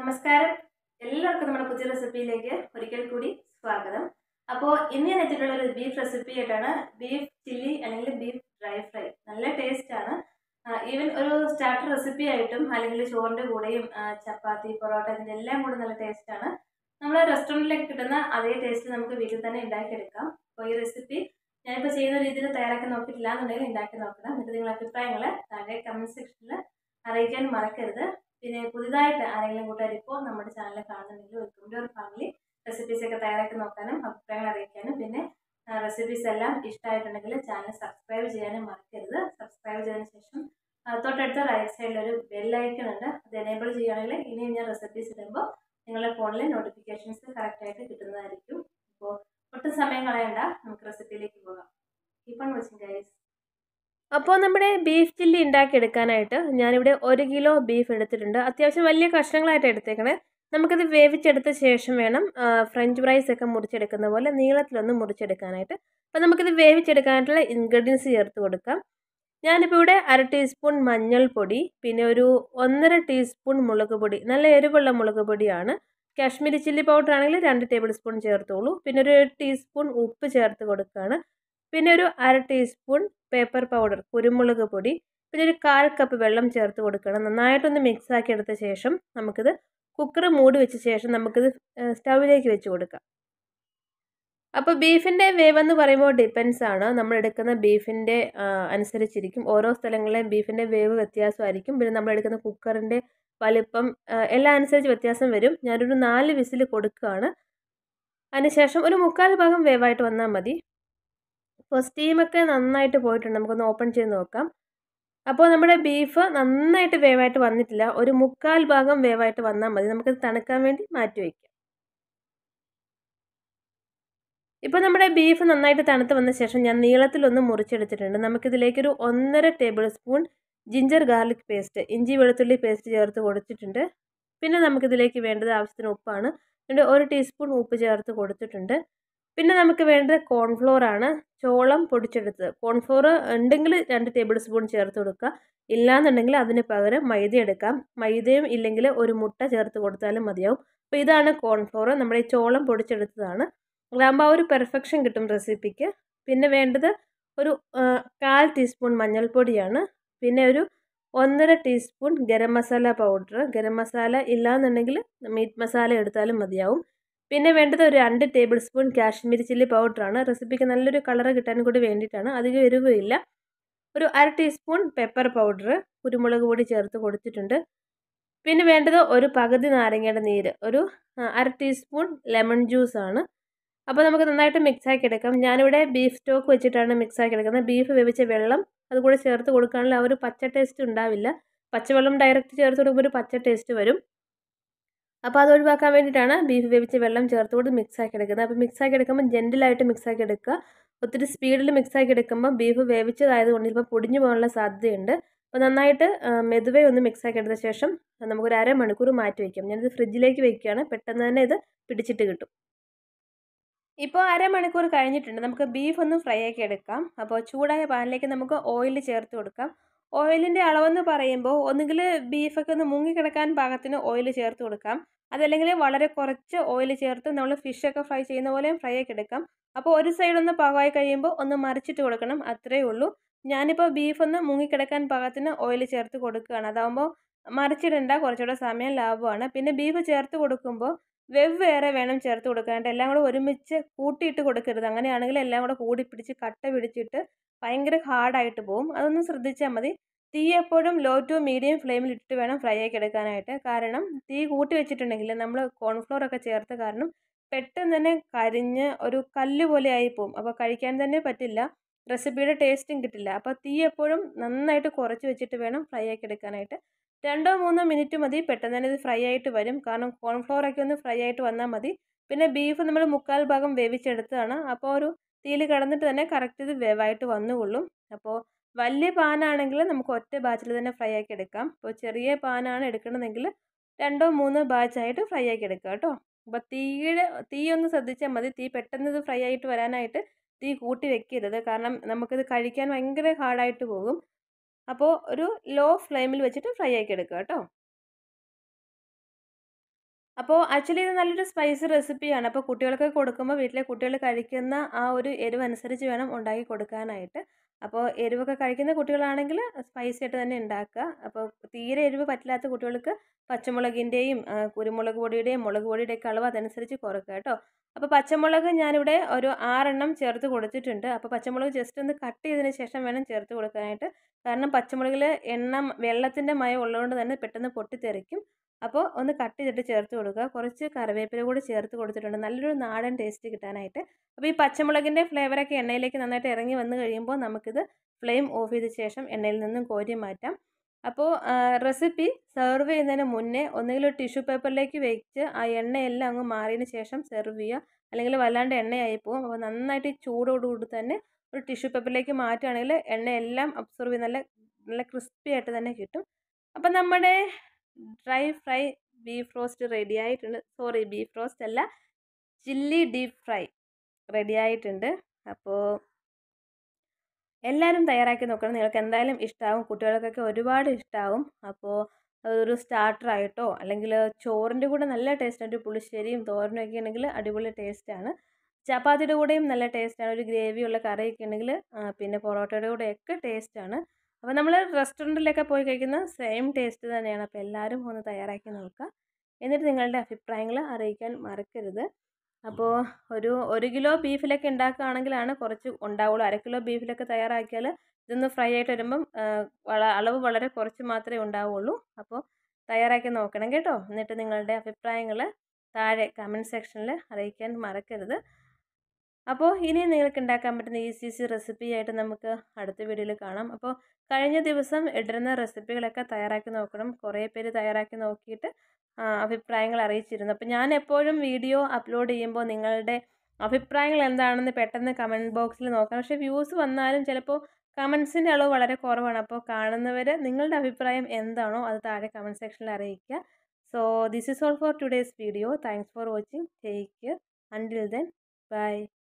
നമസ്കാരം എല്ലാവർക്കും നമ്മുടെ പുതിയ റെസിപ്പിയിലേക്ക് ഒരിക്കൽ കൂടി സ്വാഗതം അപ്പോൾ ഇന്ന് ഞാൻ എത്തിയിട്ടുള്ള ഒരു ബീഫ് റെസിപ്പി ആയിട്ടാണ് ബീഫ് ചില്ലി അല്ലെങ്കിൽ ബീഫ് ഡ്രൈ ഫ്രൈ നല്ല ടേസ്റ്റ് ആണ് ഈവൻ ഒരു സ്റ്റാർട്ടർ റെസിപ്പി ആയിട്ടും അല്ലെങ്കിൽ ചോറിൻ്റെ കൂടെയും ആ, ചപ്പാത്തി പൊറോട്ട ഇതിൻ്റെ എല്ലാം കൂടെ നല്ല ടേസ്റ്റ് ആണ് നമ്മൾ റെസ്റ്റോറൻറ്റിലേക്ക് കിട്ടുന്ന അതേ ടേസ്റ്റ് നമുക്ക് വീട്ടിൽ തന്നെ ഉണ്ടാക്കിയെടുക്കാം അപ്പോൾ ഈ റെസിപ്പി ഞാനിപ്പോൾ ചെയ്യുന്ന രീതിയിൽ തയ്യാറാക്കി നോക്കിയിട്ടില്ല എന്നുണ്ടെങ്കിൽ ഉണ്ടാക്കി നോക്കണം എന്നിട്ട് നിങ്ങളുടെ അഭിപ്രായങ്ങൾ താഴെ കമൻറ്റ് സെക്ഷനിൽ അറിയിക്കാൻ മറക്കരുത് പിന്നെ പുതിയതായിട്ട് ആരെങ്കിലും കൂട്ടുകാർ ഇപ്പോൾ നമ്മുടെ ചാനൽ കാണുന്നുണ്ടെങ്കിൽ welcome to our family recipes ഒക്കെ തയ്യാറാക്കി നോക്കാനും അഭിപ്രായങ്ങൾ അറിയിക്കാനും പിന്നെ റെസിപ്പീസ് എല്ലാം ഇഷ്ടമായിട്ടുണ്ടെങ്കിൽ ചാനൽ സബ്സ്ക്രൈബ് ചെയ്യാനും മറക്കരുത് സബ്സ്ക്രൈബ് ചെയ്തതിന് ശേഷം ആ, തൊട്ടടുത്ത റൈറ്റ് സൈഡിൽ ഒരു ബെല്ലൈക്കൺ ഉണ്ട് അത് എനേബിൾ ചെയ്യുകയാണെങ്കിൽ ഇനി ഞാൻ റെസിപ്പീസ് ഇടുമ്പോൾ നിങ്ങളുടെ ഫോണിൽ നോട്ടിഫിക്കേഷൻസ് കറക്റ്റായിട്ട് കിട്ടുന്നതായിരിക്കും അപ്പോൾ ഒട്ടും സമയം കളയണ്ട നമുക്ക് റെസിപ്പിയിലേക്ക് പോകാം കീപ്പ് ഓൺ വാച്ചിങ് ഗൈസ് അപ്പോൾ നമ്മുടെ ബീഫ് ചില്ലി ഉണ്ടാക്കിയെടുക്കാനായിട്ട് ഞാനിവിടെ ഒരു കിലോ ബീഫ് എടുത്തിട്ടുണ്ട് അത്യാവശ്യം വലിയ കഷ്ണങ്ങളായിട്ട് എടുത്തേക്കണേ നമുക്കിത് വേവിച്ചെടുത്ത ശേഷം വേണം ആ, ഫ്രഞ്ച് ഫ്രൈസ് ഒക്കെ മുറിച്ചെടുക്കുന്ന പോലെ നീളത്തിലൊന്ന് മുറിച്ചെടുക്കാനായിട്ട് അപ്പോൾ നമുക്കിത് വേവിച്ചെടുക്കാനായിട്ടുള്ള ഇൻഗ്രീഡിയൻസ് ചേർത്ത് കൊടുക്കാം ഞാനിപ്പോൾ ഇവിടെ അര ടീസ്പൂൺ മഞ്ഞൾപ്പൊടി പിന്നെ ഒരു ഒന്നര ടീസ്പൂൺ മുളക് പൊടി നല്ല എരിവുള്ള മുളക് പൊടിയാണ് കാശ്മീരി ചില്ലി പൗഡർ ആണെങ്കിൽ രണ്ട് ടേബിൾ സ്പൂൺ ചേർത്തോളൂ പിന്നെ ഒരു ടീസ്പൂൺ ഉപ്പ് ചേർത്ത് കൊടുക്കുകയാണ് പിന്നെ ഒരു അര ടീസ്പൂൺ പേപ്പർ പൗഡർ കുരുമുളക് പൊടി പിന്നെ ഒരു കാൽ കപ്പ് വെള്ളം ചേർത്ത് കൊടുക്കണം നന്നായിട്ടൊന്ന് മിക്സ് ആക്കി എടുത്ത ശേഷം നമുക്കിത് കുക്കർ മൂടി വെച്ച ശേഷം നമുക്കിത് സ്റ്റൗവിലേക്ക് വെച്ച് കൊടുക്കാം അപ്പോൾ ബീഫിൻ്റെ വേവ് എന്ന് പറയുമ്പോൾ ഡിപ്പെൻസ് ആണ് നമ്മൾ എടുക്കുന്ന ബീഫിൻ്റെ അനുസരിച്ചിരിക്കും ഓരോ സ്ഥലങ്ങളിലെയും ബീഫിൻ്റെ വേവ് വ്യത്യാസമായിരിക്കും പിന്നെ നമ്മൾ എടുക്കുന്ന കുക്കറിൻ്റെ വലിപ്പം ആ, എല്ലാം അനുസരിച്ച് വ്യത്യാസം വരും ഞാനൊരു നാല് വിസിൽ കൊടുക്കുകയാണ് അതിനുശേഷം ഒരു മുക്കാൽ ഭാഗം വേവായിട്ട് വന്നാൽ മതി അപ്പോൾ സ്റ്റീമൊക്കെ നന്നായിട്ട് പോയിട്ടുണ്ട് നമുക്കൊന്ന് ഓപ്പൺ ചെയ്ത് നോക്കാം അപ്പോൾ നമ്മുടെ ബീഫ് നന്നായിട്ട് വേവായിട്ട് വന്നിട്ടില്ല ഒരു മുക്കാൽ ഭാഗം വേവായിട്ട് വന്നാൽ മതി നമുക്കത് തണുക്കാൻ വേണ്ടി മാറ്റി വയ്ക്കാം ഇപ്പോൾ നമ്മുടെ ബീഫ് നന്നായിട്ട് തണുത്ത് വന്ന ശേഷം ഞാൻ നീളത്തിലൊന്ന് മുറിച്ചെടുത്തിട്ടുണ്ട് നമുക്കിതിലേക്കൊരു ഒന്നര tablespoon ginger garlic paste ഇഞ്ചി വെളുത്തുള്ളി പേസ്റ്റ് ചേർത്ത് കൊടുത്തിട്ടുണ്ട് പിന്നെ നമുക്കിതിലേക്ക് വേണ്ടത് ആവശ്യത്തിന് ഉപ്പാണ് എന്നിട്ട് ഒരു ടീസ്പൂൺ ഉപ്പ് ചേർത്ത് കൊടുത്തിട്ടുണ്ട് പിന്നെ നമുക്ക് വേണ്ടത് കോൺഫ്ലോർ ആണ് ചോളം പൊടിച്ചെടുത്തത് കോൺഫ്ലോർ ഉണ്ടെങ്കിൽ രണ്ട് ടേബിൾ സ്പൂൺ ചേർത്ത് കൊടുക്കുക ഇല്ലാന്നുണ്ടെങ്കിൽ അതിന് പകരം മൈദ എടുക്കാം മൈദയും ഇല്ലെങ്കിൽ ഒരു മുട്ട ചേർത്ത് കൊടുത്താലും മതിയാവും അപ്പോൾ ഇതാണ് കോൺഫ്ലോർ നമ്മുടെ ഈ ചോളം പൊടിച്ചെടുത്തതാണ് അതാകുമ്പോൾ ആ ഒരു പെർഫെക്ഷൻ കിട്ടും റെസിപ്പിക്ക് പിന്നെ വേണ്ടത് ഒരു ആ, കാൽ ടീസ്പൂൺ മഞ്ഞൾപ്പൊടിയാണ് പിന്നെ ഒരു ഒന്നര ടീസ്പൂൺ ഗരം മസാല പൗഡർ ഗരം മസാല ഇല്ലാന്നുണ്ടെങ്കിൽ മീറ്റ് മസാല എടുത്താലും മതിയാവും പിന്നെ വേണ്ടത് ഒരു രണ്ട് ടേബിൾ സ്പൂൺ കാശ്മീരി ചില്ലി പൗഡറാണ് റെസിപ്പിക്ക് നല്ലൊരു കളർ കിട്ടാൻ കൂടി വേണ്ടിയിട്ടാണ് അധികം എരിവില്ല ഒരു അര ടീസ്പൂൺ പെപ്പർ പൗഡർ കുരുമുളക് പൊടി ചേർത്ത് കൊടുത്തിട്ടുണ്ട് പിന്നെ വേണ്ടത് ഒരു പകുതി നാരങ്ങയുടെ നീര് ഒരു ആ, അര ടീസ്പൂൺ ലെമൺ ജ്യൂസ് ആണ് അപ്പോൾ നമുക്ക് നന്നായിട്ട് മിക്സ് ആക്കി എടുക്കാം ഞാനിവിടെ ബീഫ് സ്റ്റോക്ക് വെച്ചിട്ടാണ് മിക്സ് ആക്കി എടുക്കുന്നത് ബീഫ് വേവിച്ച വെള്ളം അതുകൂടെ ചേർത്ത് കൊടുക്കുകയാണെങ്കിൽ ആ ഒരു പച്ച ടേസ്റ്റ് ഉണ്ടാവില്ല പച്ചവെള്ളം ഡയറക്റ്റ് ചേർത്ത് കൊടുക്കുമ്പോൾ ഒരു പച്ച ടേസ്റ്റ് വരും അപ്പോൾ അത് ഒഴിവാക്കാൻ വേണ്ടിയിട്ടാണ് ബീഫ് വേവിച്ച വെള്ളം ചേർത്ത് കൊടുത്ത് മിക്സ് ആക്കി എടുക്കുന്നത് അപ്പോൾ മിക്സ് ആക്കി എടുക്കുമ്പോൾ ജെൻറ്റിലായിട്ട് മിക്സ് ആക്കി എടുക്കുക ഒത്തിരി സ്പീഡിൽ മിക്സ് ആക്കി എടുക്കുമ്പോൾ ബീഫ് വേവിച്ചതായതുകൊണ്ട് ചിലപ്പോൾ പൊടിഞ്ഞു പോകാനുള്ള സാധ്യതയുണ്ട് അപ്പോൾ നന്നായിട്ട് ആ, മെതുവേ ഒന്ന് മിക്സ് ആക്കി എടുത്ത ശേഷം നമുക്കൊരു അരമണിക്കൂർ മാറ്റി വയ്ക്കാം ഞാനിത് ഫ്രിഡ്ജിലേക്ക് വയ്ക്കുകയാണ് പെട്ടെന്ന് തന്നെ ഇത് പിടിച്ചിട്ട് കിട്ടും ഇപ്പോൾ അരമണിക്കൂർ കഴിഞ്ഞിട്ടുണ്ട് നമുക്ക് ബീഫ് ഒന്ന് ഫ്രൈ ആക്കി എടുക്കാം അപ്പോൾ ചൂടായ പാനിലേക്ക് നമുക്ക് ഓയിൽ ചേർത്ത് കൊടുക്കാം ഓയിലിൻ്റെ അളവെന്ന് പറയുമ്പോൾ ഒന്നുകിൽ ബീഫൊക്കെ ഒന്ന് മുങ്ങിക്കിടക്കാൻ പാകത്തിന് ഓയിൽ ചേർത്ത് കൊടുക്കാം അതല്ലെങ്കിൽ വളരെ കുറച്ച് ഓയിൽ ചേർത്ത് നമ്മൾ ഫിഷൊക്കെ ഫ്രൈ ചെയ്യുന്ന പോലെയും ഫ്രൈ ആക്കി എടുക്കാം അപ്പോൾ ഒരു സൈഡ് ഒന്ന് പാകമായി കഴിയുമ്പോൾ ഒന്ന് മറിച്ചിട്ട് കൊടുക്കണം അത്രയേ ഉള്ളൂ ഞാനിപ്പോൾ ബീഫ് ഒന്ന് മുങ്ങിക്കിടക്കാൻ പാകത്തിന് ഓയിൽ ചേർത്ത് കൊടുക്കുകയാണ് അതാകുമ്പോൾ മറിച്ചിടണ്ട കുറച്ചുകൂടെ സമയം ലാഭമാണ് പിന്നെ ബീഫ് ചേർത്ത് കൊടുക്കുമ്പോൾ വെവ്വേറെ വേണം ചേർത്ത് കൊടുക്കാനായിട്ട് എല്ലാം കൂടെ ഒരുമിച്ച് കൂട്ടിയിട്ട് കൊടുക്കരുത് അങ്ങനെയാണെങ്കിൽ എല്ലാം കൂടെ കൂടി പിടിച്ച് കട്ട പിടിച്ചിട്ട് ഭയങ്കര ഹാർഡായിട്ട് പോകും അതൊന്ന് ശ്രദ്ധിച്ചാൽ മതി തീ എപ്പോഴും ലോ ടു മീഡിയം ഫ്ലെയിമിൽ ഇട്ടിട്ട് വേണം ഫ്രൈ ആക്കി എടുക്കാനായിട്ട് കാരണം തീ കൂട്ടി വെച്ചിട്ടുണ്ടെങ്കിൽ നമ്മൾ കോൺഫ്ലോർ ഒക്കെ ചേർത്ത കാരണം പെട്ടെന്ന് തന്നെ കരിഞ്ഞ് ഒരു കല്ല് പോലെ ആയി പോകും അപ്പോൾ കഴിക്കാൻ തന്നെ പറ്റില്ല റെസിപ്പിയുടെ ടേസ്റ്റും കിട്ടില്ല അപ്പോൾ തീ എപ്പോഴും നന്നായിട്ട് കുറച്ച് വെച്ചിട്ട് വേണം ഫ്രൈ ആക്കി എടുക്കാനായിട്ട് രണ്ടോ മൂന്നോ മിനിറ്റ് മതി പെട്ടെന്ന് തന്നെ ഇത് ഫ്രൈ ആയിട്ട് വരും കാരണം കോൺഫ്ലോർ ഒക്കെ ഒന്ന് ഫ്രൈ ആയിട്ട് വന്നാൽ മതി പിന്നെ ബീഫ് നമ്മൾ മുക്കാൽ ഭാഗം വേവിച്ചെടുത്തതാണ് അപ്പോൾ ഒരു തീയിൽ കിടന്നിട്ട് തന്നെ കറക്റ്റ് ഇത് വേവായിട്ട് വന്നുകൊള്ളും അപ്പോൾ വലിയ പാനാണെങ്കിൽ നമുക്ക് ഒറ്റ ബാച്ചിൽ തന്നെ ഫ്രൈ ആക്കി എടുക്കാം അപ്പോൾ ചെറിയ പാനാണ് എടുക്കണമെങ്കിൽ രണ്ടോ മൂന്നോ ബാച്ചായിട്ട് ഫ്രൈ ആക്കി എടുക്കുക കേട്ടോ അപ്പോൾ തീയുടെ തീ ഒന്ന് ശ്രദ്ധിച്ചാൽ മതി തീ പെട്ടെന്ന് ഇത് ഫ്രൈ ആയിട്ട് വരാനായിട്ട് തീ കൂട്ടി വെക്കരുത് കാരണം നമുക്കിത് കഴിക്കാൻ ഭയങ്കര ഹാർഡായിട്ട് പോകും അപ്പോൾ ഒരു ലോ ഫ്ലെയിമിൽ വെച്ചിട്ട് ഫ്രൈ ആക്കി എടുക്കുക കേട്ടോ അപ്പോൾ ആക്ച്വലി ഇത് നല്ലൊരു സ്പൈസി റെസിപ്പിയാണ് അപ്പോൾ കുട്ടികൾക്ക് കൊടുക്കുമ്പോൾ വീട്ടിലെ കുട്ടികൾ കഴിക്കുന്ന ആ ഒരു എരിവ് അനുസരിച്ച് വേണം ഉണ്ടാക്കി കൊടുക്കാനായിട്ട് അപ്പോൾ എരിവൊക്കെ കഴിക്കുന്ന കുട്ടികളാണെങ്കിൽ സ്പൈസി ആയിട്ട് തന്നെ ഉണ്ടാക്കുക അപ്പോൾ തീരെ എരിവ് പറ്റില്ലാത്ത കുട്ടികൾക്ക് പച്ചമുളകിൻ്റെയും കുരുമുളക് പൊടിയുടെയും മുളക് പൊടിയുടെയൊക്കെ അളവ് അതനുസരിച്ച് കുറക്കുക കേട്ടോ അപ്പോൾ പച്ചമുളക് ഞാനിവിടെ ഒരു ആറെണ്ണം ചേർത്ത് കൊടുത്തിട്ടുണ്ട് അപ്പോൾ പച്ചമുളക് ജസ്റ്റ് ഒന്ന് കട്ട് ചെയ്തതിന് ശേഷം വേണം ചേർത്ത് കൊടുക്കാനായിട്ട് കാരണം പച്ചമുളകിൽ എണ്ണ വെള്ളത്തിൻ്റെ മയം ഉള്ളതുകൊണ്ട് തന്നെ പെട്ടെന്ന് പൊട്ടിത്തെറിക്കും അപ്പോൾ ഒന്ന് കട്ട് ചെയ്തിട്ട് ചേർത്ത് കൊടുക്കുക കുറച്ച് കറിവേപ്പില കൂടി ചേർത്ത് കൊടുത്തിട്ടുണ്ട് നല്ലൊരു നാടൻ ടേസ്റ്റ് കിട്ടാനായിട്ട് അപ്പോൾ ഈ പച്ചമുളകിൻ്റെ ഫ്ലേവറൊക്കെ എണ്ണയിലേക്ക് നന്നായിട്ട് ഇറങ്ങി വന്നു കഴിയുമ്പോൾ നമുക്കിത് ഫ്ലെയിം ഓഫ് ചെയ്ത ശേഷം എണ്ണയിൽ നിന്നും കോരി മാറ്റാം അപ്പോൾ റെസിപ്പി സെർവ് ചെയ്യുന്നതിന് മുന്നേ ഒന്നുകിൽ ടിഷ്യൂ പേപ്പറിലേക്ക് വെച്ച് ആ എണ്ണയെല്ലാം അങ്ങ് മാറിയതിന് ശേഷം സെർവ് ചെയ്യുക അല്ലെങ്കിൽ വല്ലാണ്ട് എണ്ണയായി പോകും അപ്പോൾ നന്നായിട്ട് ഈ ചൂടോടുകൂടി തന്നെ ഒരു ടിഷ്യൂ പേപ്പറിലേക്ക് മാറ്റുകയാണെങ്കിൽ എണ്ണയെല്ലാം അബ്സോർവ് ചെയ്ത് നല്ല നല്ല ക്രിസ്പി ആയിട്ട് തന്നെ കിട്ടും അപ്പം നമ്മുടെ dry fry beef roast ready ആയിട്ടുണ്ട് സോറി ബീഫ് റോസ്റ്റ് അല്ല ചില്ലി ഡീപ്പ് ഫ്രൈ റെഡി ആയിട്ടുണ്ട് അപ്പോൾ എല്ലാവരും തയ്യാറാക്കി നോക്കണം നിങ്ങൾക്ക് എന്തായാലും ഇഷ്ടമാവും കുട്ടികൾക്കൊക്കെ ഒരുപാട് ഇഷ്ടമാവും അപ്പോൾ അതൊരു സ്റ്റാർട്ടറായിട്ടോ അല്ലെങ്കിൽ ചോറിൻ്റെ കൂടെ നല്ല ടേസ്റ്റാണ് പുളിശ്ശേരിയും തോരനും ഒക്കെ ഉണ്ടെങ്കിൽ അടിപൊളി ടേസ്റ്റാണ് ചപ്പാത്തിയുടെ കൂടെയും നല്ല ടേസ്റ്റാണ് ഒരു ഗ്രേവിയുള്ള കറിയൊക്കെ ഉണ്ടെങ്കിൽ പിന്നെ പൊറോട്ടയുടെ കൂടെയൊക്കെ ടേസ്റ്റാണ് അപ്പോൾ നമ്മൾ റെസ്റ്റോറൻറ്റിലൊക്കെ പോയി കഴിക്കുന്ന സെയിം ടേസ്റ്റ് തന്നെയാണ് അപ്പോൾ എല്ലാവരും ഒന്ന് തയ്യാറാക്കി നോക്കുക എന്നിട്ട് നിങ്ങളുടെ അഭിപ്രായങ്ങൾ അറിയിക്കാൻ മറക്കരുത് അപ്പോൾ ഒരു ഒരു കിലോ ബീഫിലൊക്കെ ഉണ്ടാക്കുകയാണെങ്കിലാണ് കുറച്ച് ഉണ്ടാവുള്ളൂ അര കിലോ ബീഫിലൊക്കെ തയ്യാറാക്കിയാൽ ഇതൊന്ന് ഫ്രൈ ആയിട്ട് വരുമ്പം അളവ് വളരെ കുറച്ച് മാത്രമേ ഉണ്ടാവുള്ളൂ അപ്പോൾ തയ്യാറാക്കി നോക്കണം കേട്ടോ എന്നിട്ട് നിങ്ങളുടെ അഭിപ്രായങ്ങൾ താഴെ കമൻറ്റ് സെക്ഷനിൽ അറിയിക്കാൻ മറക്കരുത് അപ്പോൾ ഇനി നിങ്ങൾക്ക് ഉണ്ടാക്കാൻ പറ്റുന്ന ഈസി ഈസി റെസിപ്പി ആയിട്ട് നമുക്ക് അടുത്ത വീഡിയോയിൽ കാണാം അപ്പോൾ കഴിഞ്ഞ ദിവസം ഇടുന്ന റെസിപ്പികളൊക്കെ തയ്യാറാക്കി നോക്കണം കുറേ പേര് തയ്യാറാക്കി നോക്കിയിട്ട് അഭിപ്രായങ്ങൾ അറിയിച്ചിരുന്നു അപ്പോൾ ഞാൻ എപ്പോഴും വീഡിയോ അപ്ലോഡ് ചെയ്യുമ്പോൾ നിങ്ങളുടെ അഭിപ്രായങ്ങൾ എന്താണെന്ന് പെട്ടെന്ന് കമൻറ്റ് ബോക്സിൽ നോക്കാം പക്ഷേ വ്യൂസ് വന്നാലും ചിലപ്പോൾ കമൻസിൻ്റെ അളവ് വളരെ കുറവാണ് അപ്പോൾ കാണുന്നവർ നിങ്ങളുടെ അഭിപ്രായം എന്താണോ അത് താഴെ കമൻറ്റ് സെക്ഷനിൽ അറിയിക്കുക so this is all for today's video thanks for watching take care until then by